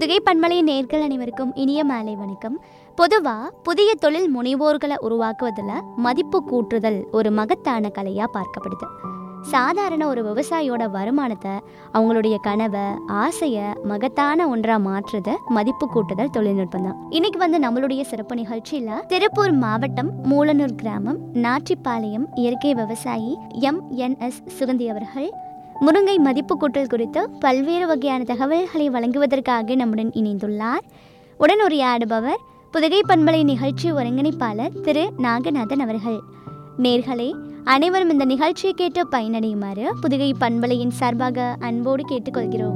புதுகை பண்பலை நேர்கள் அனைவருக்கும் இனிய மாலை வணக்கம் பொதுவாக புதிய தொழில் முனைவோர்களை உருவாக்குவதில் மதிப்பு கூட்டுதல் ஒரு மகத்தான கலையாக பார்க்கப்படுது சாதாரண ஒரு விவசாயியோட வருமானத்தை அவங்களுடைய கனவை ஆசையை மகத்தான ஒன்றா மாற்றுறது மதிப்பு கூட்டுதல் தொழில்நுட்பம் தான் இன்னைக்கு வந்து நம்மளுடைய சிறப்பு நிகழ்ச்சியில் திருப்பூர் மாவட்டம் மூலனூர் கிராமம் நாற்றிப்பாளையம் இயற்கை விவசாயி எம் என் எஸ் சுகந்தி அவர்கள் முருங்கை மதிப்பு கூட்டல் குறித்து பல்வேறு வகையான தகவல்களை வழங்குவதற்காக நம்முடன் இணைந்துள்ளார் உடன் உரையாடுபவர் புதுகை பண்பலை நிகழ்ச்சி ஒருங்கிணைப்பாளர் திரு நாகநாதன் அவர்கள் நேர்களே அனைவரும் இந்த நிகழ்ச்சியை கேட்டு பயனடையுமாறு புதுகை பண்பலையின் சார்பாக அன்போடு கேட்டுக்கொள்கிறோம்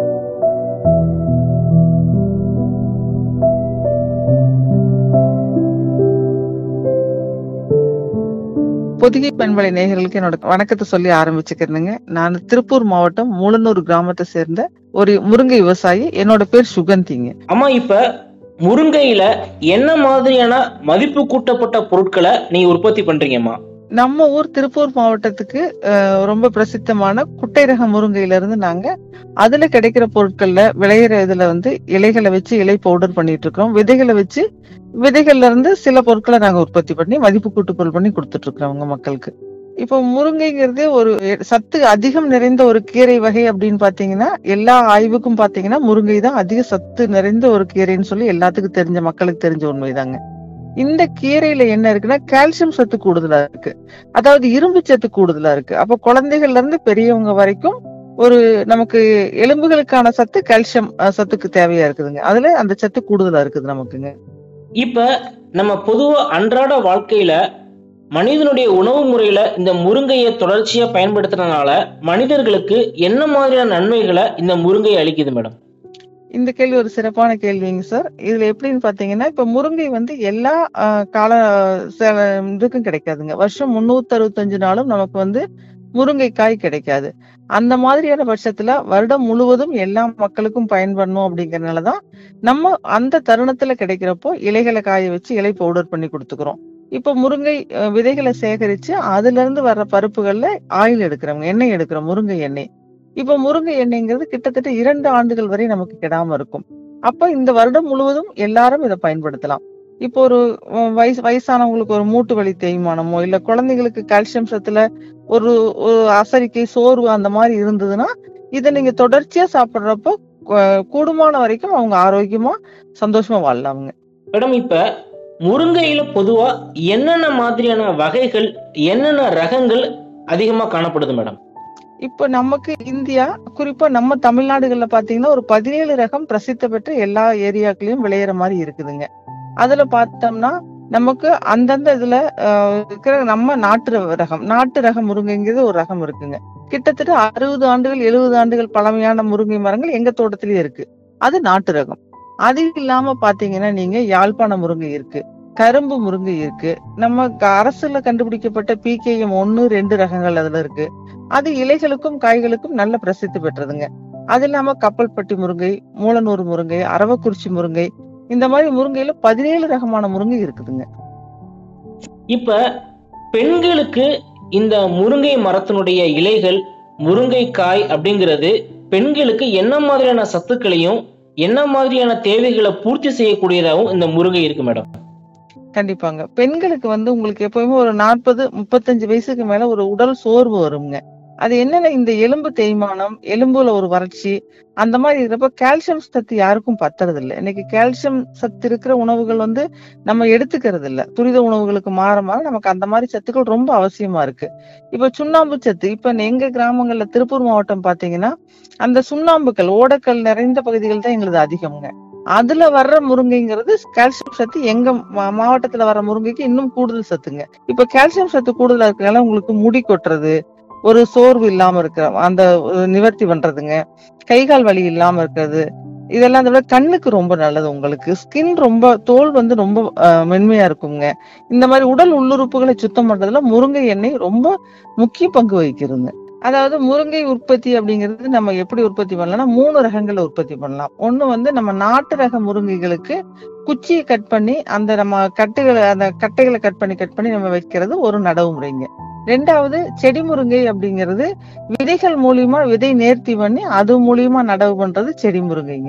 பொதிகை பண்பலை நேயர்களுக்கு என்னோட வணக்கத்தை சொல்லி ஆரம்பிச்சுக்கிறேங்க நான் திருப்பூர் மாவட்டம் மூலனூர் கிராமத்தை சேர்ந்த ஒரு முருங்கை விவசாயி என்னோட பேர் சுகந்திங்க அம்மா இப்ப முருங்கையில என்ன மாதிரியான மதிப்பு கூட்டப்பட்ட பொருட்களை நீங்க உற்பத்தி பண்றீங்கம்மா நம்ம ஊர் திருப்பூர் மாவட்டத்துக்கு அஹ், ரொம்ப பிரசித்தமான குட்டை ரக முருங்கையில இருந்து நாங்க அதுல கிடைக்கிற பொருட்கள்ல விளையிற இதுல வந்து இலைகளை வச்சு இலை பவுடர் பண்ணிட்டு இருக்கோம் விதைகளை வச்சு விதைகள்ல இருந்து சில பொருட்களை நாங்க உற்பத்தி பண்ணி மதிப்பு கூட்டு பொருள் பண்ணி கொடுத்துட்டு இருக்கிறோம் உங்க மக்களுக்கு இப்போ முருங்கைங்கிறது ஒரு சத்து அதிகம் நிறைந்த ஒரு கீரை வகை அப்படின்னு பாத்தீங்கன்னா எல்லா ஆய்வுக்கும் பாத்தீங்கன்னா முருங்கை தான் அதிக சத்து நிறைந்த ஒரு கீரைன்னு சொல்லி எல்லாத்துக்கும் தெரிஞ்ச மக்களுக்கு தெரிஞ்ச உண்மைதாங்க இந்த கீரையில என்ன இருக்குன்னா கால்சியம் சத்து கூடுதலா இருக்கு அதாவது இரும்பு சத்து கூடுதலா இருக்கு அப்ப குழந்தைகள்ல இருந்து பெரியவங்க வரைக்கும் ஒரு நமக்கு எலும்புகளுக்கான சத்து கால்சியம் அஹ், சத்துக்கு தேவையா இருக்குதுங்க அதுல அந்த சத்து கூடுதலா இருக்குது நமக்குங்க இப்ப நம்ம பொதுவா அன்றாட வாழ்க்கையில மனிதனுடைய உணவு முறையில இந்த முருங்கையை தொடர்ச்சியா பயன்படுத்துறதுனால மனிதர்களுக்கு என்ன மாதிரியான நன்மைகளை இந்த முருங்கை அளிக்குது மேடம் இந்த கேள்வி ஒரு சிறப்பான கேள்விங்க சார் இதுல எப்படின்னு பாத்தீங்கன்னா இப்ப முருங்கை வந்து எல்லா ஆஹ், கால ச- இதுக்கும் கிடைக்காதுங்க வருஷம் முன்னூத்தி அறுபத்தஞ்சு நாளும் நமக்கு வந்து முருங்கைக்காய் கிடைக்காது அந்த மாதிரியான பட்சத்துல வருடம் முழுவதும் எல்லா மக்களுக்கும் பயன்படணும் அப்படிங்கறதுனாலதான் நம்ம அந்த தருணத்துல கிடைக்கிறப்போ இலைகளை காய வச்சு இலை பவுடர் பண்ணி கொடுத்துக்கிறோம் இப்ப முருங்கை அஹ், விதைகளை சேகரிச்சு அதுல இருந்து வர்ற பருப்புகள்ல ஆயில் எடுக்கிறோம் எண்ணெய் எடுக்கிறோம் முருங்கை எண்ணெய் இப்ப முருங்கை எண்ணெய்ங்கிறது கிட்டத்தட்ட இரண்டு ஆண்டுகள் வரை நமக்கு கெடாம இருக்கும் அப்ப இந்த வருடம் முழுவதும் எல்லாரும் இதை பயன்படுத்தலாம் இப்போ ஒரு உம், வயசு வயசானவங்களுக்கு ஒரு மூட்டு வலி தேய்மானமோ இல்ல குழந்தைங்களுக்கு கால்சியம் சத்துல ஒரு ஒரு அசரிக்கை சோர்வு அந்த மாதிரி இருந்ததுன்னா இதை நீங்க தொடர்ச்சியா சாப்பிடுறப்போ கு- கூடுமான வரைக்கும் அவங்க ஆரோக்கியமா சந்தோஷமா வாழலாமுங்க மேடம் இப்ப முருங்கையில பொதுவா என்னென்ன மாதிரியான வகைகள் என்னென்ன ரகங்கள் அதிகமா காணப்படுது மேடம் இப்ப நமக்கு இந்தியா குறிப்பா நம்ம தமிழ்நாடுகள்ல பாத்தீங்கன்னா ஒரு பதினேழு ரகம் பிரசித்தி பெற்ற எல்லா ஏரியாக்களையும் விளையிற மாதிரி இருக்குதுங்க அதுல பார்த்தோம்னா நமக்கு அந்தந்த இதுல ஆஹ், இருக்கிற நம்ம நாட்டு ரகம் நாட்டு ரக முருங்கைங்கிறது ஒரு ரகம் இருக்குங்க கிட்டத்தட்ட அறுபது ஆண்டுகள் எழுபது ஆண்டுகள் பழமையான முருங்கை மரங்கள் எங்க தோட்டத்திலேயே இருக்கு அது நாட்டு ரகம் அது இல்லாம பாத்தீங்கன்னா நீங்க யாழ்ப்பாண முருங்கை இருக்கு கரும்பு முருங்கை இருக்கு நம்ம க- அரசுல கண்டுபிடிக்கப்பட்ட பிகேஎம் ஒன்னு ரெண்டு ரகங்கள் அதுல இருக்கு அது இலைகளுக்கும் காய்களுக்கும் நல்ல பிரசித்தி பெற்றதுங்க அது இல்லாம கப்பல்பட்டி முருங்கை மூலனூர் முருங்கை அரவக்குறிச்சி முருங்கை இந்த மாதிரி முருங்கையில பதினேழு ரகமான முருங்கை இருக்குதுங்க இப்ப பெண்களுக்கு இந்த முருங்கை மரத்தினுடைய இலைகள் முருங்கைக்காய் அப்படிங்கிறது பெண்களுக்கு என்ன மாதிரியான சத்துக்களையும் என்ன மாதிரியான தேவைகளை பூர்த்தி செய்யக்கூடியதாகவும் இந்த முருங்கை இருக்கு மேடம் கண்டிப்பாங்க பெண்களுக்கு வந்து உங்களுக்கு எப்பவுமே ஒரு நாற்பது முப்பத்தஞ்சு வயசுக்கு மேல ஒரு உடல் சோர்வு வருங்க அது என்னன்னா இந்த எலும்பு தேய்மானம் எலும்புல ஒரு வறட்சி அந்த மாதிரி இருக்கிறப்ப கால்சியம் சத்து யாருக்கும் பத்துறது இல்ல இன்னைக்கு கால்சியம் சத்து இருக்கிற உணவுகள் வந்து நம்ம எடுத்துக்கிறது இல்ல துரித உணவுகளுக்கு மாற மாற நமக்கு அந்த மாதிரி சத்துக்கள் ரொம்ப அவசியமா இருக்கு இப்ப சுண்ணாம்பு சத்து இப்ப எங்க கிராமங்கள்ல திருப்பூர் மாவட்டம் பாத்தீங்கன்னா அந்த சுண்ணாம்புக்கல் ஓடக்கல் நிறைந்த பகுதிகள் தான் எங்களுது அதிகம்ங்க அதுல வர்ற முருங்கைங்கிறது கால்சியம் சத்து எங்க மா- மாவட்டத்துல வர்ற முருங்கைக்கு இன்னும் கூடுதல் சத்துங்க இப்ப கால்சியம் சத்து கூடுதலா இருக்கனால உங்களுக்கு முடி கொட்டுறது ஒரு சோர்வு இல்லாம இருக்கிற அந்த ஒரு நிவர்த்தி பண்றதுங்க கை கால் வலி இல்லாம இருக்கிறது இதெல்லாம் அதை விட கண்ணுக்கு ரொம்ப நல்லது உங்களுக்கு ஸ்கின் ரொம்ப தோல் வந்து ரொம்ப அஹ், மென்மையா இருக்குங்க இந்த மாதிரி உடல் உள்ளுறுப்புகளை சுத்தம் பண்றதுல முருங்கை எண்ணெய் ரொம்ப முக்கிய பங்கு வகிக்கிறதுங்க அதாவது முருங்கை உற்பத்தி அப்படிங்கிறது நம்ம எப்படி உற்பத்தி பண்ணலாம்னா மூணு ரகங்களை உற்பத்தி பண்ணலாம் ஒண்ணு வந்து நம்ம நாட்டு ரக முருங்கைகளுக்கு குச்சியை கட் பண்ணி அந்த நம்ம கட்டுகளை அந்த கட்டைகளை கட் பண்ணி கட் பண்ணி நம்ம வைக்கிறது ஒரு நடவு முறைங்க ரெண்டாவது செடி முருங்கை அப்படிங்கிறது விதைகள் மூலியமா விதை நேர்த்தி பண்ணி அது மூலியமா நடவு பண்றது செடி முருங்கைங்க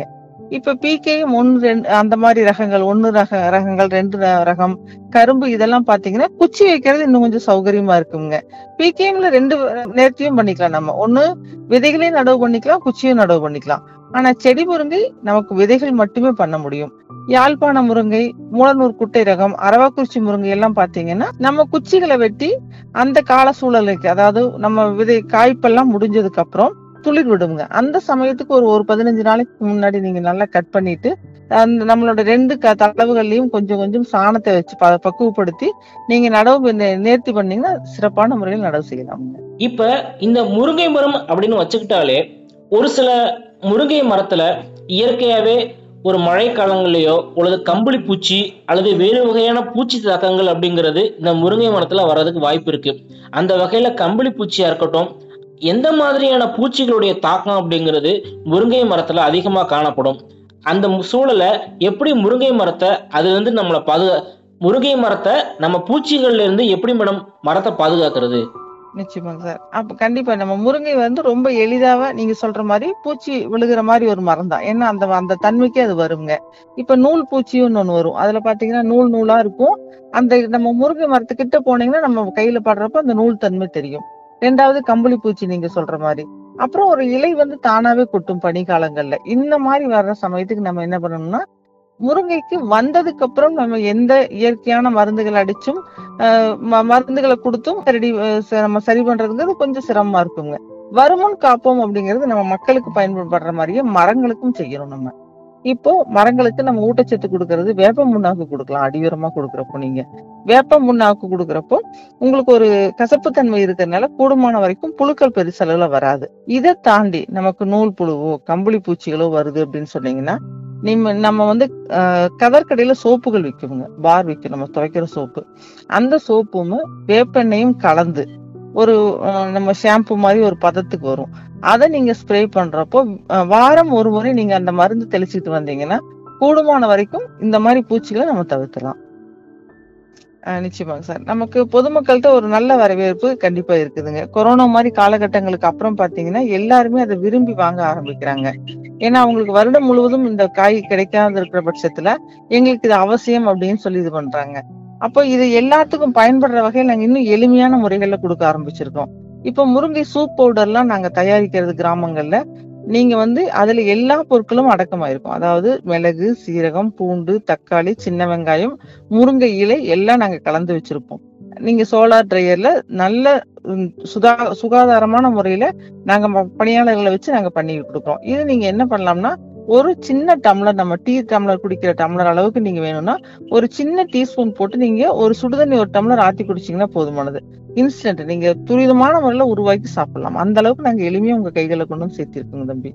இப்ப பிகேயும் ஒன்னு ரெண்டு அந்த மாதிரி ரகங்கள் ஒன்னு ரக ரகங்கள் ரெண்டு ர- ரகம் கரும்பு இதெல்லாம் பாத்தீங்கன்னா குச்சி வைக்கிறது இன்னும் கொஞ்சம் சௌகரியமா இருக்குங்க பிகேம்ல ரெண்டு நேர்த்தியும் பண்ணிக்கலாம் நம்ம ஒண்ணு விதைகளையும் நடவு பண்ணிக்கலாம் குச்சியும் நடவு பண்ணிக்கலாம் ஆனா செடி முருங்கை நமக்கு விதைகள் மட்டுமே பண்ண முடியும் யாழ்ப்பாண முருங்கை மூலனூர் குட்டை ரகம் அரவாக்குறிச்சி முருங்கை எல்லாம் பாத்தீங்கன்னா நம்ம குச்சிகளை வெட்டி அந்த கால சூழலுக்கு அதாவது நம்ம விதை காய்ப்பெல்லாம் முடிஞ்சதுக்கு அப்புறம் துளிர் விடுங்க அந்த சமயத்துக்கு ஒரு ஒரு பதினஞ்சு நாளைக்கு முன்னாடி நீங்க நல்லா கட் பண்ணிட்டு அந்த நம்மளோட ரெண்டு க தளவுகள்லயும் கொஞ்சம் கொஞ்சம் சாணத்தை வச்சு ப- பக்குவப்படுத்தி நீங்க நடவு நே- நேர்த்தி பண்ணீங்கன்னா சிறப்பான முறையில் நடவு செய்யலாம்ங்க இப்ப இந்த முருங்கை மரம் அப்படின்னு வச்சுக்கிட்டாலே ஒரு சில முருங்கை மரத்துல இயற்கையாவே ஒரு மழை காலங்கள்லயோ அல்லது கம்பளி பூச்சி அல்லது வேறு வகையான பூச்சி தாக்கங்கள் அப்படிங்கிறது இந்த முருங்கை மரத்துல வர்றதுக்கு வாய்ப்பு இருக்கு அந்த வகையில கம்பளி பூச்சியா இருக்கட்டும் எந்த மாதிரியான பூச்சிகளுடைய தாக்கம் அப்படிங்கிறது முருங்கை மரத்துல அதிகமா காணப்படும் அந்த மு- சூழலை எப்படி முருங்கை மரத்தை அது வந்து நம்மளை பாதுகா முருங்கை மரத்தை நம்ம பூச்சிகள்ல இருந்து எப்படி மேடம் மரத்தை பாதுகாக்கிறது நிச்சயமாங்க சார் அப்ப கண்டிப்பா நம்ம முருங்கை வந்து ரொம்ப எளிதாவ நீங்க சொல்ற மாதிரி பூச்சி விழுகிற மாதிரி ஒரு மரம் தான் ஏன்னா அந்த அந்த தன்மைக்கு அது வருங்க இப்ப நூல் பூச்சின்னு ஒண்ணு வரும் அதுல பாத்தீங்கன்னா நூல் நூலா இருக்கும் அந்த நம்ம முருங்கை மரத்துக்கிட்ட போனீங்கன்னா நம்ம கையில படுறப்ப அந்த நூல் தன்மை தெரியும் ரெண்டாவது கம்பளி பூச்சி நீங்க சொல்ற மாதிரி அப்புறம் ஒரு இலை வந்து தானாவே கொட்டும் பனிக்காலங்கள்ல இந்த மாதிரி வர்ற சமயத்துக்கு நம்ம என்ன பண்ணணும்னா முருங்கைக்கு வந்ததுக்கு அப்புறம் நம்ம எந்த இயற்கையான மருந்துகள் அடிச்சும் ஆஹ் ம- மருந்துகளை கொடுத்தும் ரெடி நம்ம சரி பண்றதுங்கிறது கொஞ்சம் சிரமமா இருக்குங்க வருமுன் காப்போம் அப்படிங்கிறது நம்ம மக்களுக்கு பயன்படுற மாதிரியே மரங்களுக்கும் செய்யணும் நம்ம இப்போ மரங்களுக்கு நம்ம ஊட்டச்சத்து கொடுக்கறது வேப்ப முன்னாக்கு கொடுக்கலாம் அடியுரமா கொடுக்கறப்போ நீங்க வேப்ப முன்னாக்கு கொடுக்கறப்போ உங்களுக்கு ஒரு கசப்புத்தன்மை இருக்கிறதுனால கூடுமான வரைக்கும் புழுக்கள் பெருசளவுல வராது இதை தாண்டி நமக்கு நூல் புழுவோ கம்பளி பூச்சிகளோ வருது அப்படின்னு சொன்னீங்கன்னா நீங்க நம்ம வந்து ஆஹ், கதர்க்கடையில சோப்புகள் விற்குங்க பார் விற்கும் நம்ம துவைக்கிற சோப்பு அந்த சோப்பும் வேப்பெண்ணையும் கலந்து ஒரு அஹ், நம்ம ஷாம்பு மாதிரி ஒரு பதத்துக்கு வரும் அதை நீங்க ஸ்ப்ரே பண்றப்போ அஹ், வாரம் ஒரு முறை நீங்க அந்த மருந்து தெளிச்சிட்டு வந்தீங்கன்னா கூடுமான வரைக்கும் இந்த மாதிரி பூச்சிகளை நம்ம தவிர்த்தலாம் அஹ், நிச்சயமாங்க சார் நமக்கு பொதுமக்கள்கிட்ட ஒரு நல்ல வரவேற்பு கண்டிப்பா இருக்குதுங்க கொரோனா மாதிரி காலகட்டங்களுக்கு அப்புறம் பாத்தீங்கன்னா எல்லாருமே அதை விரும்பி வாங்க ஆரம்பிக்கிறாங்க ஏன்னா அவங்களுக்கு வருடம் முழுவதும் இந்த காய் கிடைக்காத இருக்கிற பட்சத்துல எங்களுக்கு இது அவசியம் அப்படின்னு சொல்லி இது பண்றாங்க அப்போ இது எல்லாத்துக்கும் பயன்படுற வகையில் நாங்க இன்னும் எளிமையான முறைகள்ல கொடுக்க ஆரம்பிச்சிருக்கோம் இப்போ முருங்கை சூப் பவுடர்லாம் நாங்க தயாரிக்கிறது கிராமங்கள்ல நீங்க வந்து அதுல எல்லா பொருட்களும் அடக்கமாயிருக்கும் அதாவது மிளகு சீரகம் பூண்டு தக்காளி சின்ன வெங்காயம் முருங்கை இலை எல்லாம் நாங்க கலந்து வச்சிருப்போம் நீங்க சோலார் ட்ரையர்ல நல்ல ம், சுதா சுகாதாரமான முறையில நாங்க ம- பணியாளர்களை வச்சு நாங்க பண்ணி கொடுக்குறோம் இது நீங்க என்ன பண்ணலாம்னா ஒரு சின்ன டம்ளர் நம்ம டீ டம்ளர் குடிக்கிற டம்ளர் அளவுக்கு நீங்க வேணும்னா ஒரு சின்ன டீஸ்பூன் போட்டு நீங்க ஒரு சுடுதண்ணி ஒரு டம்ளர் ஆத்தி குடிச்சீங்கன்னா போதுமானது இன்ஸ்டன்ட் நீங்க துரிதமான முறையில உருவாக்கி சாப்பிடலாம் அந்த அளவுக்கு நாங்க எளிமையா உங்க கைகளை கொண்டு வந்து சேர்த்திருக்கோங்க தம்பி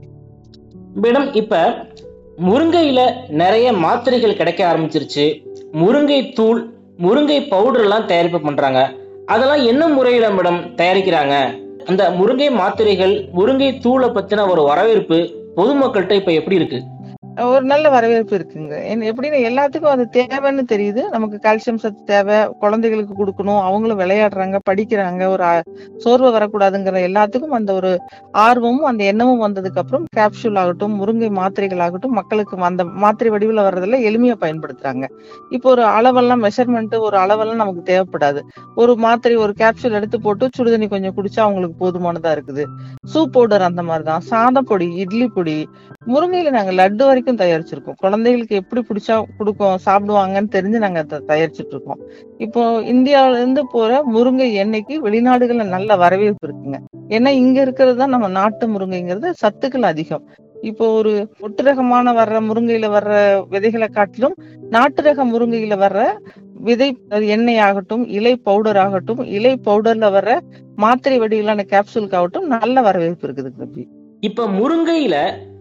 மேடம் இப்ப முருங்கையில நிறைய மாத்திரைகள் கிடைக்க ஆரம்பிச்சிருச்சு முருங்கை தூள் முருங்கை பவுடர் எல்லாம் தயாரிப்பு பண்றாங்க அதெல்லாம் என்ன முறையில மேடம் தயாரிக்கிறாங்க அந்த முருங்கை மாத்திரைகள் முருங்கை தூளை பத்தின ஒரு வரவேற்பு பொதுமக்கள்கிட்ட இப்ப எப்படி இருக்கு ஒரு நல்ல வரவேற்பு இருக்குங்க என்ன- எப்படின்னா எல்லாத்துக்கும் அது தேவைன்னு தெரியுது நமக்கு கால்சியம் சத்து தேவை குழந்தைகளுக்கு கொடுக்கணும் அவங்களும் விளையாடுறாங்க படிக்கிறாங்க ஒரு அ- சோர்வு வரக்கூடாதுங்கிற எல்லாத்துக்கும் அந்த ஒரு ஆர்வமும் அந்த எண்ணமும் வந்ததுக்கு அப்புறம் கேப்சூல் ஆகட்டும் முருங்கை மாத்திரைகள் ஆகட்டும் மக்களுக்கு அந்த மாத்திரை வடிவில் வர்றதுல எளிமையா பயன்படுத்துறாங்க இப்போ ஒரு அளவெல்லாம் மெஷர்மெண்ட் ஒரு அளவெல்லாம் நமக்கு தேவைப்படாது ஒரு மாத்திரை ஒரு கேப்சூல் எடுத்து போட்டு சுடுதண்ணி கொஞ்சம் குடிச்சா அவங்களுக்கு போதுமானதா இருக்குது சூப் பவுடர் அந்த மாதிரி தான் சாதம் பொடி இட்லி பொடி முருங்கையில நாங்க லட்டு வரைக்கும் தயாரிச்சிருக்கோம் குழந்தைகளுக்கு எப்படி பிடிச்சா கொடுக்கும் சாப்பிடுவாங்கன்னு தெரிஞ்சு நாங்க அதை தயாரிச்சிட்டு இருக்கோம் இப்போ இந்தியாவில இருந்து போற முருங்கை எண்ணெய்க்கு வெளிநாடுகள்ல நல்ல வரவேற்பு இருக்குங்க ஏன்னா இங்க இருக்கிறது தான் நம்ம நாட்டு முருங்கைங்கிறது சத்துக்கள் அதிகம் இப்போ ஒரு ஒட்டு ரகமான வர்ற முருங்கையில வர்ற விதைகளை காட்டிலும் நாட்டு ரக முருங்கையில வர்ற விதை அது எண்ணெய் ஆகட்டும் இலை பவுடர் ஆகட்டும் இலை பவுடர்ல வர்ற மாத்திரை வடிவிலான கேப்சூலுக்கு ஆகட்டும் நல்ல வரவேற்பு இருக்குது தம்பி இப்ப முருங்கையில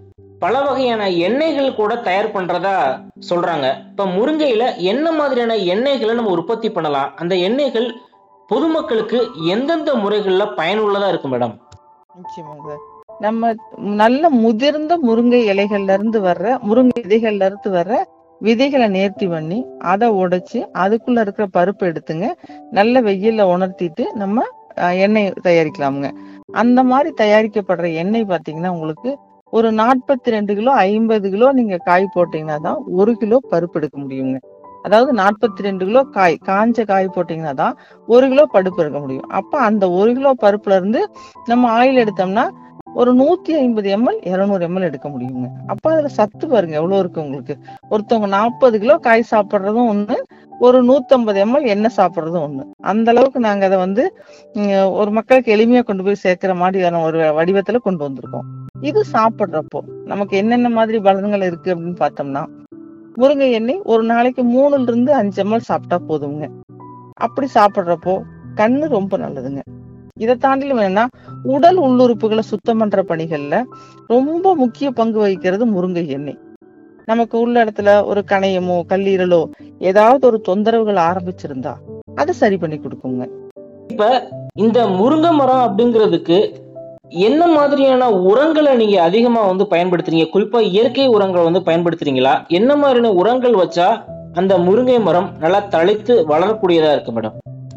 பல வகையான எண்ணெய்கள் கூட தயார் பண்றதா சொல்றாங்க இப்ப முருங்கையில என்ன மாதிரியான எண்ணெய்களை நம்ம உற்பத்தி பண்ணலாம் அந்த எண்ணெய்கள் பொதுமக்களுக்கு எந்தெந்த முறைகள்ல பயனுள்ளதா இருக்கும் மேடம் நிச்சயமாக நம்ம நல்ல முதிர்ந்த முருங்கை இலைகள்ல இருந்து வர்ற முருங்கை விதைகள்ல இருந்து வர்ற விதைகளை நேர்த்தி பண்ணி அதை உடைச்சு அதுக்குள்ள இருக்கிற பருப்பு எடுத்துங்க நல்ல வெயில்ல உணர்த்திட்டு நம்ம அஹ், எண்ணெய் தயாரிக்கலாமுங்க அந்த மாதிரி தயாரிக்கப்படுற எண்ணெய் பாத்தீங்கன்னா உங்களுக்கு ஒரு நாற்பத்தி ரெண்டு கிலோ ஐம்பது கிலோ நீங்க காய் போட்டீங்கன்னா தான் ஒரு கிலோ பருப்பு எடுக்க முடியுங்க அதாவது நாற்பத்தி ரெண்டு கிலோ காய் காஞ்ச காய் போட்டீங்கன்னா தான் ஒரு கிலோ பருப்பு எடுக்க முடியும் அப்ப அந்த ஒரு கிலோ பருப்புல இருந்து நம்ம ஆயில் எடுத்தோம்னா ஒரு நூத்தி ஐம்பது எம்எல் இருநூறு எம்எல் எடுக்க முடியுங்க அப்ப அதுல சத்து பாருங்க எவ்வளவு இருக்கு உங்களுக்கு ஒருத்தவங்க நாற்பது கிலோ காய் சாப்பிடுறதும் ஒண்ணு ஒரு நூத்தம்பது எம்எல் எண்ணெய் சாப்பிடுறதும் ஒண்ணு அந்த அளவுக்கு நாங்க அதை வந்து உம், ஒரு மக்களுக்கு எளிமையா கொண்டு போய் சேர்க்கிற மாதிரியான ஒரு வடிவத்துல கொண்டு வந்திருக்கோம் இது சாப்பிடுறப்போ நமக்கு என்னென்ன மாதிரி பலன்கள் இருக்கு அப்படின்னு பார்த்தோம்னா முருங்கை எண்ணெய் ஒரு நாளைக்கு மூணுல இருந்து அஞ்சு எம்எல் சாப்பிட்டா போதுங்க அப்படி சாப்பிடுறப்போ கண்ணு ரொம்ப நல்லதுங்க இதை தாண்டிலும் வேணா உடல் உள்ளுறுப்புகளை சுத்தம் பண்ற பணிகள்ல ரொம்ப முக்கிய பங்கு வகிக்கிறது முருங்கை எண்ணெய் நமக்கு உள்ள இடத்துல ஒரு கணையமோ கல்லீரலோ ஏதாவது ஒரு தொந்தரவுகள் ஆரம்பிச்சிருந்தா அதை சரி பண்ணி கொடுக்குங்க இந்த முருங்கை மரம் அப்படிங்கிறதுக்கு என்ன மாதிரியான உரங்களை நீங்க அதிகமா வந்து பயன்படுத்துறீங்க குறிப்பா இயற்கை உரங்களை வந்து பயன்படுத்துறீங்களா என்ன மாதிரியான உரங்கள் வச்சா அந்த முருங்கை மரம் நல்லா தழைத்து வளரக்கூடியதா இருக்கு மேடம்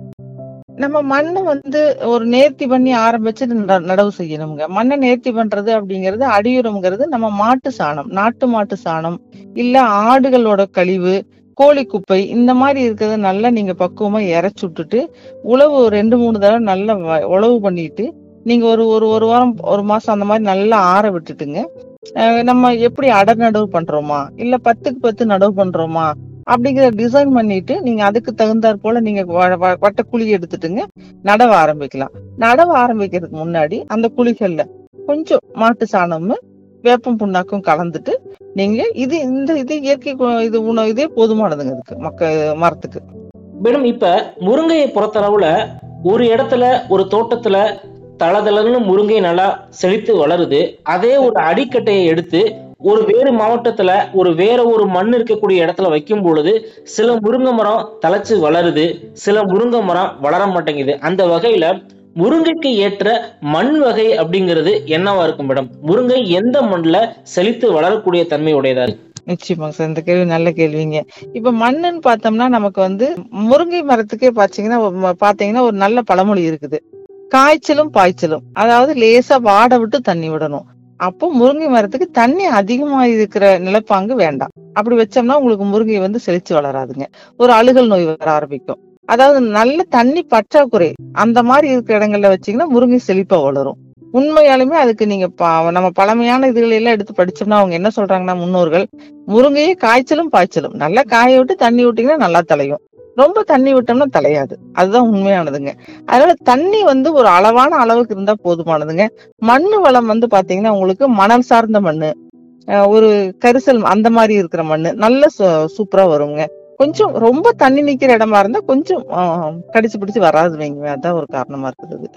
நம்ம மண்ணை வந்து ஒரு நேர்த்தி பண்ணி ஆரம்பிச்சு நட- நடவு செய்யணுங்க மண்ணை நேர்த்தி பண்றது அப்படிங்கிறது அடியுரம்ங்கிறது நம்ம மாட்டு சாணம் நாட்டு மாட்டு சாணம் இல்ல ஆடுகளோட கழிவு கோழி குப்பை இந்த மாதிரி இருக்கிறத நல்லா நீங்க பக்குவமா இறைச்சு விட்டுட்டு உழவு ஒரு ரெண்டு மூணு தடவை நல்லா வ- உழவு பண்ணிட்டு நீங்க ஒரு ஒரு ஒரு வாரம் ஒரு மாசம் அந்த மாதிரி நல்லா ஆற விட்டுட்டுங்க அஹ் நம்ம எப்படி அடர் நடவு பண்றோமா இல்ல பத்துக்கு பத்து நடவு பண்றோமா அப்படிங்கிற டிசைன் பண்ணிட்டு நீங்க அதுக்கு தகுந்தாற் போல நீங்க வ- வ- வட்ட குழி எடுத்துட்டுங்க நடவ ஆரம்பிக்கலாம் நடவ ஆரம்பிக்கிறதுக்கு முன்னாடி அந்த குழிகள்ல கொஞ்சம் மாட்டு சாணமும் வேப்பம் புண்ணாக்கும் கலந்துட்டு நீங்க இது இந்த இது இயற்கை கு- இது உணவு இதே போதுமானதுங்க இதுக்கு மக்க மரத்துக்கு மேடம் இப்ப முருங்கையை பொறுத்தளவுல ஒரு இடத்துல ஒரு தோட்டத்துல தளதளன்னு முருங்கை நல்லா செழித்து வளருது அதே ஒரு அடிக்கட்டையை எடுத்து ஒரு வேறு மாவட்டத்துல ஒரு வேற ஒரு மண் இருக்கக்கூடிய இடத்துல வைக்கும் பொழுது சில முருங்கை மரம் தழைச்சு வளருது சில முருங்கை மரம் வளர மாட்டேங்குது அந்த வகையில முருங்கைக்கு ஏற்ற மண் வகை அப்படிங்கிறது என்னவா இருக்கும் மேடம் முருங்கை எந்த மண்ணுல செழித்து வளரக்கூடிய தன்மை உடையதா இருக்கு நிச்சயமாங்க சார் இந்த கேள்வி நல்ல கேள்விங்க இப்ப மண்ணுன்னு பார்த்தோம்னா நமக்கு வந்து முருங்கை மரத்துக்கே பாத்தீங்கன்னா ஒரு ம- பாத்தீங்கன்னா ஒரு நல்ல பழமொழி இருக்குது காய்ச்சலும் பாய்ச்சலும் அதாவது லேசா வாட விட்டு தண்ணி விடணும் அப்போ முருங்கை மரத்துக்கு தண்ணி அதிகமா இருக்கிற நிலப்பாங்கு வேண்டாம் அப்படி வச்சோம்னா உங்களுக்கு முருங்கை வந்து செழிச்சு வளராதுங்க ஒரு அழுகல் நோய் வர ஆரம்பிக்கும் அதாவது நல்ல தண்ணி பற்றாக்குறை அந்த மாதிரி இருக்கிற இடங்கள்ல வச்சீங்கன்னா முருங்கை செழிப்பா வளரும் உண்மையாலுமே அதுக்கு நீங்க ப- நம்ம பழமையான இதுகளை எல்லாம் எடுத்து படிச்சோம்னா அவங்க என்ன சொல்றாங்கன்னா முன்னோர்கள் முருங்கையே காய்ச்சலும் பாய்ச்சலும் நல்லா காய விட்டு தண்ணி விட்டீங்கன்னா நல்லா தலையும் ரொம்ப தண்ணி விட்டோம்னா தலையாது அதுதான் உண்மையானதுங்க அதனால தண்ணி வந்து ஒரு அளவான அளவுக்கு இருந்தா போதுமானதுங்க மண்ணு வளம் வந்து பாத்தீங்கன்னா உங்களுக்கு மணல் சார்ந்த மண்ணு அஹ் ஒரு கரிசல் அந்த மாதிரி இருக்கிற மண்ணு நல்ல சு- சூப்பரா வருங்க கொஞ்சம் ரொம்ப தண்ணி நிக்கிற இடமா இருந்தா கொஞ்சம் அஹ், கடிச்சு பிடிச்சு வராது வைங்க அதான் ஒரு காரணமா இருக்குது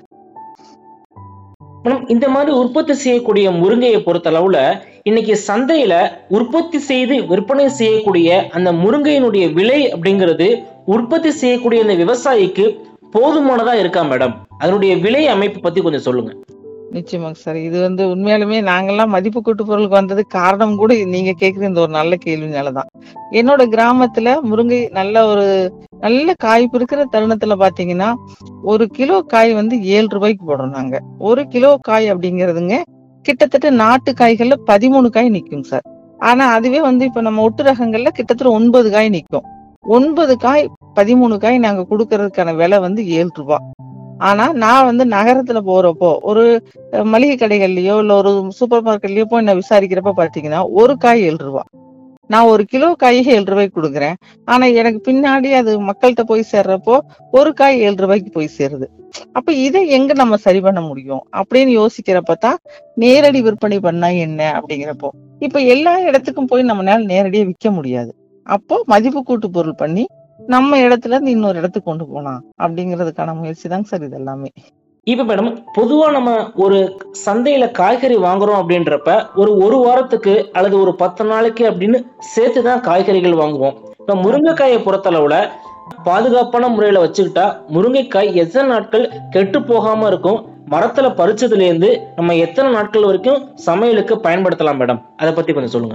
மேடம் இந்த மாதிரி உற்பத்தி செய்யக்கூடிய முருங்கையை பொறுத்தளவுல இன்னைக்கு சந்தையில உற்பத்தி செய்து விற்பனை செய்யக்கூடிய அந்த முருங்கையினுடைய விலை அப்படிங்கிறது உற்பத்தி செய்யக்கூடிய அந்த விவசாயிக்கு போதுமானதா இருக்கா மேடம் அதனுடைய விலை அமைப்பு பத்தி கொஞ்சம் சொல்லுங்க நிச்சயமாங்க சார் இது வந்து உண்மையாலுமே நாங்கெல்லாம் மதிப்பு கூட்டு பொருளுக்கு வந்தது காரணம் கூட நீங்க கேக்குற இந்த ஒரு நல்ல கேள்வினாலதான் என்னோட கிராமத்துல முருங்கை நல்ல ஒரு நல்ல காய்ப்பு இருக்கிற தருணத்துல பாத்தீங்கன்னா ஒரு கிலோ காய் வந்து ஏழு ரூபாய்க்கு போடுறோம் நாங்க ஒரு கிலோ காய் அப்படிங்கறதுங்க கிட்டத்தட்ட நாட்டு காய்கள்ல பதிமூணு காய் நிக்கும் சார் ஆனா அதுவே வந்து இப்ப நம்ம ஒட்டு ரகங்கள்ல கிட்டத்தட்ட ஒன்பது காய் நிக்கும் ஒன்பது காய் பதிமூணு காய் நாங்க கொடுக்கறதுக்கான விலை வந்து ஏழு ரூபாய் ஆனா நான் வந்து நகரத்துல போறப்போ ஒரு அஹ், மளிகை கடைகள்லயோ இல்ல ஒரு சூப்பர் மார்க்கெட்லயோ போய் நான் விசாரிக்கிறப்ப பாத்தீங்கன்னா ஒரு காய் ஏழு ரூபா நான் ஒரு கிலோ காய் ஏழு ரூபாய்க்கு கொடுக்குறேன் ஆனா எனக்கு பின்னாடி அது மக்கள்கிட்ட போய் சேர்றப்போ ஒரு காய் ஏழு ரூபாய்க்கு போய் சேருது அப்ப இதை எங்க நம்ம சரி பண்ண முடியும் அப்படின்னு யோசிக்கிறப்ப தான் நேரடி விற்பனை பண்ணா என்ன அப்படிங்கிறப்போ இப்ப எல்லா இடத்துக்கும் போய் நம்மளால நேரடியா விற்க முடியாது அப்போ மதிப்பு கூட்டு பொருள் பண்ணி நம்ம இடத்துல இருந்து இன்னொரு இடத்துக்கு கொண்டு போலாம் அப்படிங்கிறதுக்கான முயற்சி தாங்க சார் இது எல்லாமே இப்ப மேடம் பொதுவா நம்ம ஒரு சந்தையில காய்கறி வாங்குறோம் அப்படின்றப்ப ஒரு ஒரு வாரத்துக்கு அல்லது ஒரு பத்து நாளைக்கு அப்படின்னு சேர்த்து தான் காய்கறிகள் வாங்குவோம் இப்ப முருங்கைக்காயை பொறுத்தளவுல பாதுகாப்பான முறையில வச்சுக்கிட்டா முருங்கைக்காய் எத்தனை நாட்கள் கெட்டு போகாம இருக்கும் மரத்துல பறிச்சதுல இருந்து நம்ம எத்தனை நாட்கள் வரைக்கும் சமையலுக்கு பயன்படுத்தலாம் மேடம் அதை பத்தி கொஞ்சம் சொல்லுங்க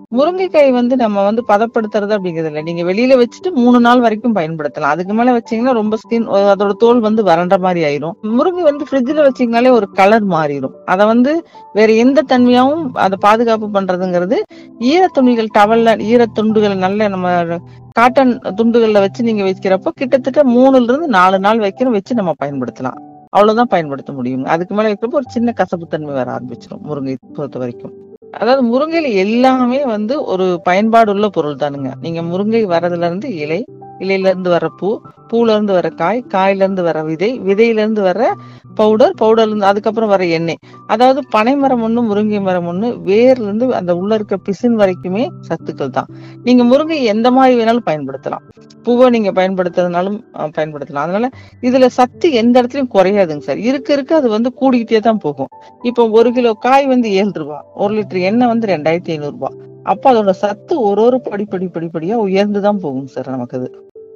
முருங்கைக்காய் வந்து நம்ம வந்து பதப்படுத்துறது அப்படிங்கிறது இல்ல நீங்க வெளியில வச்சுட்டு மூணு நாள் வரைக்கும் பயன்படுத்தலாம் அதுக்கு மேல வச்சீங்கன்னா ரொம்ப ஸ்கின் அதோட தோல் வந்து வறண்ட மாதிரி ஆயிரும் முருங்கை வந்து ஃப்ரிட்ஜ்ல வச்சீங்கனாலே ஒரு கலர் மாறிடும் அத வந்து வேற எந்த தன்மையாவும் அதை பாதுகாப்பு பண்றதுங்கிறது ஈர துணிகள் டவல்ல ஈர துண்டுகள் நல்ல நம்ம காட்டன் துண்டுகள்ல வச்சு நீங்க வைக்கிறப்போ கிட்டத்தட்ட மூணுல இருந்து நாலு நாள் வைக்கிற வச்சு நம்ம பயன்படுத்தலாம் அவ்வளவுதான் பயன்படுத்த முடியும் அதுக்கு மேல வைக்கிறப்போ ஒரு சின்ன கசப்பு தன்மை வர ஆரம்பிச்சிடும் முருங்கை பொறுத்த வரைக்கும் அதாவது முருங்கையில எல்லாமே வந்து ஒரு பயன்பாடு உள்ள பொருள் தானுங்க நீங்க முருங்கை வரதுல இருந்து இலை இலையில இருந்து வர பூ பூல இருந்து வர காய் காயில இருந்து வர விதை விதையில இருந்து வர பவுடர் பவுடர்ல இருந்து அதுக்கப்புறம் வர எண்ணெய் அதாவது பனை மரம் ஒண்ணு முருங்கை மரம் ஒண்ணு வேர்ல இருந்து அந்த உள்ள இருக்க பிசின் வரைக்குமே சத்துக்கள் தான் நீங்க முருங்கை எந்த மாதிரி வேணாலும் பயன்படுத்தலாம் பூவை நீங்க பயன்படுத்துறதுனாலும் அஹ், பயன்படுத்தலாம் அதனால இதுல சத்து எந்த இடத்துலயும் குறையாதுங்க சார் இருக்க இருக்க அது வந்து கூடிக்கிட்டே தான் போகும் இப்போ ஒரு கிலோ காய் வந்து ஏழு ரூபாய் ஒரு லிட்டர் எண்ணெய் வந்து ரெண்டாயிரத்தி ஐநூறு ரூபாய் அப்ப அதோட சத்து ஒரு ஒரு படி படி படிப்படியா உயர்ந்து தான் போகும் சார் நமக்கு அது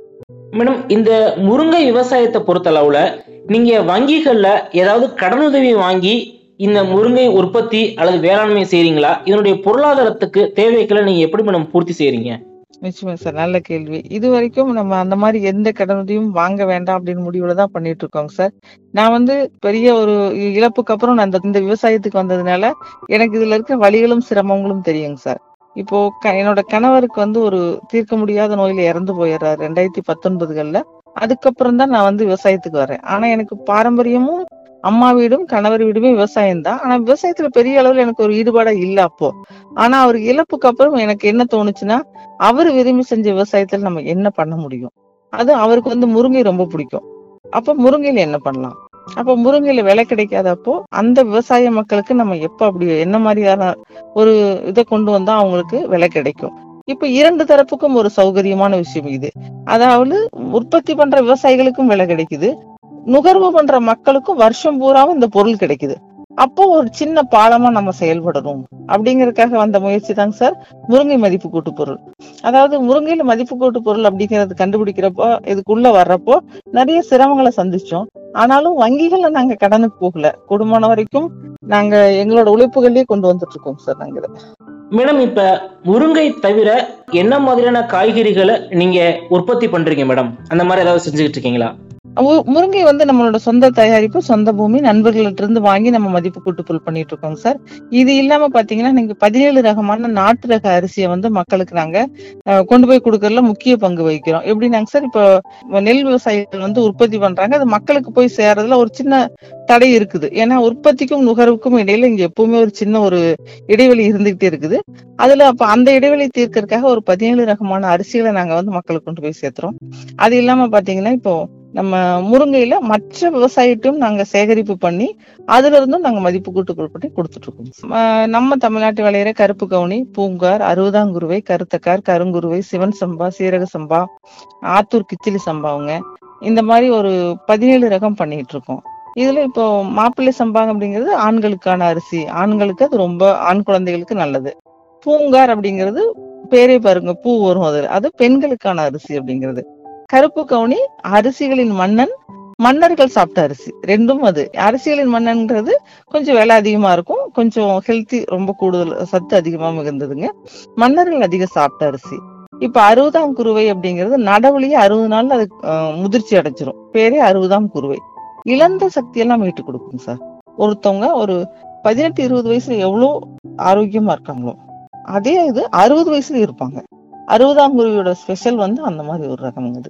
மேடம் இந்த முருங்கை விவசாயத்தை பொறுத்தளவுல நீங்க வங்கிகள்ல ஏதாவது கடனுதவி வாங்கி இந்த முருங்கை உற்பத்தி அல்லது வேளாண்மை செய்றீங்களா இதனுடைய பொருளாதாரத்துக்கு தேவைகளை நீங்க எப்படி மேடம் பூர்த்தி செய்றீங்க நிச்சயமா சார் நல்ல கேள்வி இது வரைக்கும் நம்ம அந்த மாதிரி எந்த கடனுதவியும் வாங்க வேண்டாம் அப்படின்னு முடிவுல தான் பண்ணிட்டு இருக்கோங்க சார் நான் வந்து பெரிய ஒரு இழப்புக்கு அப்புறம் நான் இந்த இந்த விவசாயத்துக்கு வந்ததுனால எனக்கு இதுல இருக்க வழிகளும் சிரமங்களும் தெரியுங்க சார் இப்போ க- என்னோட கணவருக்கு வந்து ஒரு தீர்க்க முடியாத நோயில இறந்து போயிடுறாரு ரெண்டாயிரத்தி பத்தொன்பதுகள்ல அதுக்கப்புறம் தான் நான் வந்து விவசாயத்துக்கு வரேன் ஆனா எனக்கு பாரம்பரியமும் அம்மா வீடும் கணவர் வீடுமே விவசாயம் தான் ஆனா விவசாயத்துல பெரிய அளவுல எனக்கு ஒரு ஈடுபாடா இல்ல அப்போ ஆனா அவர் இழப்புக்கு அப்புறம் எனக்கு என்ன தோணுச்சுன்னா அவர் விரும்பி செஞ்ச விவசாயத்துல நம்ம என்ன பண்ண முடியும் அது அவருக்கு வந்து முருங்கை ரொம்ப பிடிக்கும் அப்ப முருங்கையில என்ன பண்ணலாம் அப்ப முருங்கையில விலை கிடைக்காதப்போ அந்த விவசாய மக்களுக்கு நம்ம எப்ப அப்படி என்ன மாதிரியான ஒரு இதை கொண்டு வந்தா அவங்களுக்கு விலை கிடைக்கும் இப்ப இரண்டு தரப்புக்கும் ஒரு சௌகரியமான விஷயம் இது அதாவது உற்பத்தி பண்ற விவசாயிகளுக்கும் விலை கிடைக்குது நுகர்வு பண்ற மக்களுக்கும் வருஷம் பூராவும் இந்த பொருள் கிடைக்குது அப்போ ஒரு சின்ன பாலமா நம்ம செயல்படணும் அப்படிங்கறதுக்காக வந்த முயற்சி தாங்க சார் முருங்கை மதிப்பு கூட்டு பொருள் அதாவது முருங்கையில மதிப்பு கூட்டு பொருள் அப்படிங்கறது கண்டுபிடிக்கிறப்போ இதுக்குள்ள வர்றப்போ நிறைய சிரமங்களை சந்திச்சோம் ஆனாலும் வங்கிகள்ல நாங்க கடனுக்கு போகல குடும்பம் வரைக்கும் நாங்க எங்களோட உழைப்புகள்லயே கொண்டு வந்துட்டு இருக்கோம் சார் நாங்க இதை மேடம் இப்ப முருங்கை தவிர என்ன மாதிரியான காய்கறிகளை நீங்க உற்பத்தி பண்றீங்க மேடம் அந்த மாதிரி ஏதாவது செஞ்சுக்கிட்டு இருக்கீங்களா மு- முருங்கை வந்து நம்மளோட சொந்த தயாரிப்பு சொந்த பூமி நண்பர்கள்ட்ட இருந்து வாங்கி நம்ம மதிப்பு கூட்டு பொருள் பண்ணிட்டு இருக்கோங்க சார் இது இல்லாம பாத்தீங்கன்னா நீங்க பதினேழு ரகமான நாட்டு ரக அரிசியை வந்து மக்களுக்கு நாங்க அஹ், கொண்டு போய் கொடுக்கறதுல முக்கிய பங்கு வகிக்கிறோம் எப்படின்னாங்க சார் இப்போ நெல் விவசாயிகள் வந்து உற்பத்தி பண்றாங்க அது மக்களுக்கு போய் சேர்றதுல ஒரு சின்ன தடை இருக்குது ஏன்னா உற்பத்திக்கும் நுகர்வுக்கும் இடையில இங்க எப்பவுமே ஒரு சின்ன ஒரு இடைவெளி இருந்துகிட்டே இருக்குது அதுல அப்ப அந்த இடைவெளி தீர்க்கறதுக்காக ஒரு பதினேழு ரகமான அரிசிகளை நாங்க வந்து மக்களுக்கு கொண்டு போய் சேர்த்துறோம் அது இல்லாம பாத்தீங்கன்னா இப்போ நம்ம முருங்கையில மற்ற விவசாயிட்டும் நாங்க சேகரிப்பு பண்ணி அதுல இருந்தும் நாங்க மதிப்பு கூட்டு பொருள் பண்ணி கொடுத்துட்டு இருக்கோம் ஆஹ் நம்ம தமிழ்நாட்டு விளையிற கருப்பு கவுனி பூங்கார் அறுபதாங்குருவை கருத்தக்கார் கருங்குருவை சிவன் சம்பா சீரக சம்பா ஆத்தூர் கிச்சிலி சம்பாவுங்க இந்த மாதிரி ஒரு பதினேழு ரகம் பண்ணிட்டு இருக்கோம் இதுல இப்போ மாப்பிள்ளை சம்பாங்க அப்படிங்கிறது ஆண்களுக்கான அரிசி ஆண்களுக்கு அது ரொம்ப ஆண் குழந்தைகளுக்கு நல்லது பூங்கார் அப்படிங்கிறது பேரே பாருங்க பூ வரும் அதுல அது பெண்களுக்கான அரிசி அப்படிங்கிறது கருப்பு கவுனி அரிசிகளின் மன்னன் மன்னர்கள் சாப்பிட்ட அரிசி ரெண்டும் அது அரிசிகளின் மன்னன்ங்கிறது கொஞ்சம் விலை அதிகமா இருக்கும் கொஞ்சம் ஹெல்த்தி ரொம்ப கூடுதல் சத்து அதிகமா மிகுந்ததுங்க மன்னர்கள் அதிகம் சாப்பிட்ட அரிசி இப்ப அறுபதாம் குருவை அப்படிங்கிறது நடவுலயே அறுபது நாள்ல அது அஹ், முதிர்ச்சி அடைஞ்சிரும் பேரே அறுபதாம் குருவை இழந்த சக்தியெல்லாம் மீட்டு கொடுக்கும் சார் ஒருத்தவங்க ஒரு பதினெட்டு இருபது வயசுல எவ்வளவு ஆரோக்கியமா இருக்காங்களோ அதே இது அறுபது வயசுல இருப்பாங்க அறுபதாம் குருவியோட ஸ்பெஷல் வந்து அந்த மாதிரி ஒரு ரகம் இது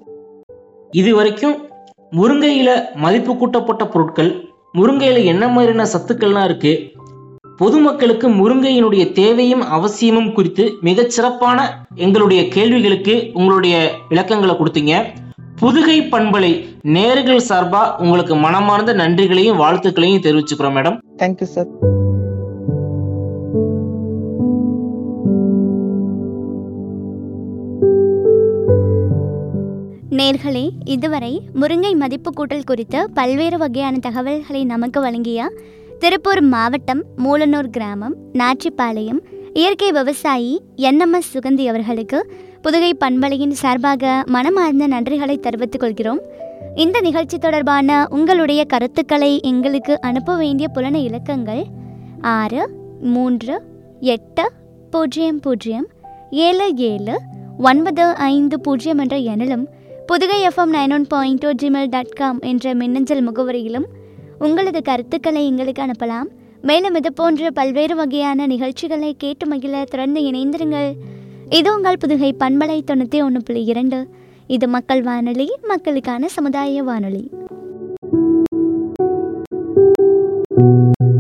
இது வரைக்கும் முருங்கையில மதிப்பு கூட்டப்பட்ட பொருட்கள் முருங்கையில என்ன மாதிரியான சத்துக்கள்லாம் இருக்கு பொதுமக்களுக்கு முருங்கையினுடைய தேவையும் அவசியமும் குறித்து மிகச் சிறப்பான எங்களுடைய கேள்விகளுக்கு உங்களுடைய விளக்கங்களை கொடுத்தீங்க புதுகை பண்பலை நேர்கள் சார்பா உங்களுக்கு மனமார்ந்த நன்றிகளையும் வாழ்த்துக்களையும் தெரிவிச்சுக்கிறோம் மேடம் தேங்க்யூ சார் நேர்களே இதுவரை முருங்கை மதிப்பு கூட்டல் குறித்த பல்வேறு வகையான தகவல்களை நமக்கு வழங்கிய திருப்பூர் மாவட்டம் மூலனூர் கிராமம் நாச்சிப்பாளையம் இயற்கை விவசாயி என்எம்எஸ் சுகந்தி அவர்களுக்கு புதுகை பண்பலையின் சார்பாக மனமார்ந்த நன்றிகளை தெரிவித்துக் கொள்கிறோம் இந்த நிகழ்ச்சி தொடர்பான உங்களுடைய கருத்துக்களை எங்களுக்கு அனுப்ப வேண்டிய புலன இலக்கங்கள் ஆறு மூன்று எட்டு பூஜ்ஜியம் பூஜ்ஜியம் ஏழு ஏழு ஒன்பது ஐந்து பூஜ்ஜியம் என்ற எண்ணிலும் Pudugai FM nine one point two Gmail dot com என்ற மின்னஞ்சல் முகவரியிலும் உங்களது கருத்துக்களை எங்களுக்கு அனுப்பலாம் மேலும் இது போன்ற பல்வேறு வகையான நிகழ்ச்சிகளை கேட்டு மகிழ திறந்து இணைந்திருங்கள் இது உங்கள் புதுகை பண்பலை தொண்ணூற்றி ஒன்று புள்ளி இரண்டு இது மக்கள் வானொலி மக்களுக்கான சமுதாய வானொலி